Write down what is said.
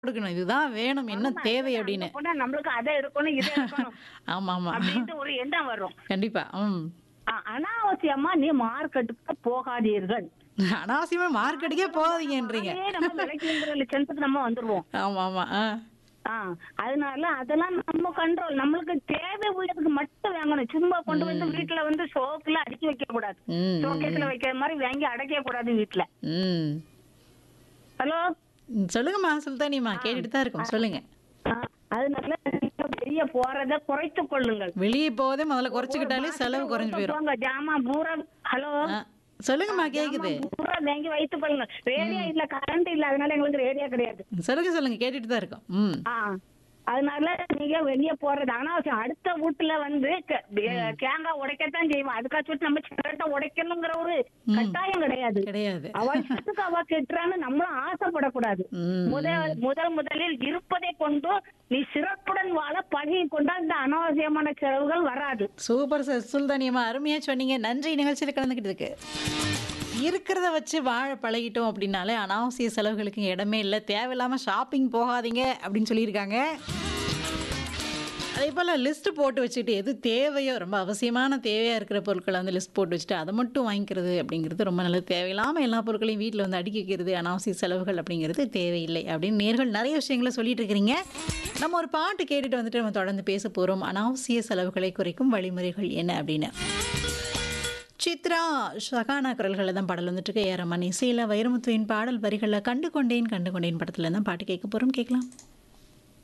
கொடுக்கணும். இதுதான் வேணும். என்ன ஆமா. தேவை அங்க அப்படின்னு. போனா நம்மளுக்கு அதை எடுக்கணும், இதை எடுக்கணும் ஆமா, ஆமா. அப்படின்ட்டு ஒரு எண்ணம் வரும். கண்டிப்பா. ம். அ- அனாவசியமா நீ மார்க்கெட்டுக்கு போகாதீர்கள். அனாவசியமா மார்க்கெட்டுக்கே போகாதீங்கன்றீங்க. அதே நம்ம விலைக்குங்கிற லட்சத்துக்கு நம்ம வந்துருவோம். ஆமா, ஆமா. ஆ. ஆ, அதனால அதெல்லாம் நம்ம கண்ட்ரோல் நம்மளுக்கு தேவை உள்ளதுக்கு மட்டும் வாங்கணும் சும்மா கொண்டு வந்து வீட்டுல வந்து ஷோக்குல அடுக்கி வைக்க கூடாது ம், ஷோகேஸ்ல வைக்கிற மாதிரி வாங்கி அடைக்க கூடாது வீட்டுல ம். ஹலோ ம், சொல்லுங்கம்மா சுல்தானியம்மா கேட்டுட்டு தான் இருக்கோம் சொல்லுங்க அதனால நீங்க வெளிய போறத குறைத்துக் கொள்ளுங்கள் வெளியே போவதே முதல்ல குறைச்சிக்கிட்டாலே செலவு குறைஞ்சு போயிடும் போங்க ஜாமான் பூரா ஹலோ ஆ, சொல்லுங்கம்மா கேக்குது ஜாமான் பூரா வாங்கி வைத்துக் கொள்ளுங்கள் ரேடியோ இல்ல கரண்ட் இல்ல அதனால எங்களுக்கு ரேடியோ கிடையாது சொல்லுங்க சொல்லுங்க கேட்டுட்டு தான் இருக்கோம் ம் ஆ அதனால நீங்க வெளிய போறது அனாவசியம் அடுத்த வீட்டுல வந்து கே- கே- தேங்காய் உடைக்கத்தான் செய்வோம் அதுக்காக சொல்லிட்டு நம்ம சிகரெட்டை உடைக்கணுங்கிற ஒரு கட்டாயம் கிடையாது கிடையாது அவ இஷ்டத்துக்கு அவ கெட்டுறான்னு நம்மளும் ஆசைப்படக்கூடாது ம், முதல் முதல் முதலில் இருப்பதை கொண்டு நீ சிறப்புடன் வாழ பழகி கொண்டா இந்த அனாவசியமான செலவுகள் வராது சூப்பர் சார் சுல்தானியம்மா அருமையா சொன்னீங்க நன்றி நிகழ்ச்சியில் கலந்துக்கிட்டதுக்கு இருக்கிறத வச்சு வாழ பழகிட்டோம் அப்படின்னாலே அனாவசிய செலவுகளுக்கு இடமே இல்லை தேவையில்லாமல் ஷாப்பிங் போகாதீங்க அப்படின்னு சொல்லியிருக்காங்க அதே போல் லிஸ்ட் போட்டு வச்சுட்டு எது தேவையோ ரொம்ப அவசியமான தேவையாக இருக்கிற பொருட்களை வந்து லிஸ்ட் போட்டு வச்சுட்டு அதை மட்டும் வாங்கிக்கிறது அப்படிங்கிறது ரொம்ப நல்லது தேவையில்லாமல் எல்லா பொருட்களையும் வீட்டில் வந்து அடுக்கி வைக்கிறது அனாவசிய செலவுகள் அப்படிங்கிறது தேவையில்லை அப்படின்னு நேர்கள் நிறைய விஷயங்களை சொல்லிட்டு இருக்கிறீங்க நம்ம ஒரு பாட்டு கேட்டுட்டு வந்துட்டு நம்ம தொடர்ந்து பேச போகிறோம் அனாவசிய செலவுகளை குறைக்கும் வழிமுறைகள் என்ன அப்படின்னு சித்ரா ஷகானா குரல்களில் தான் பாடல் வந்துட்டு இருக்கு ஏரமன் இசையில் வைரமுத்துவின் பாடல் வரிகளில் கண்டு கொண்டேன் கண்டு கொண்டேன் படத்தில் தான் பாட்டு கேட்க போகிறோம் கேட்கலாம்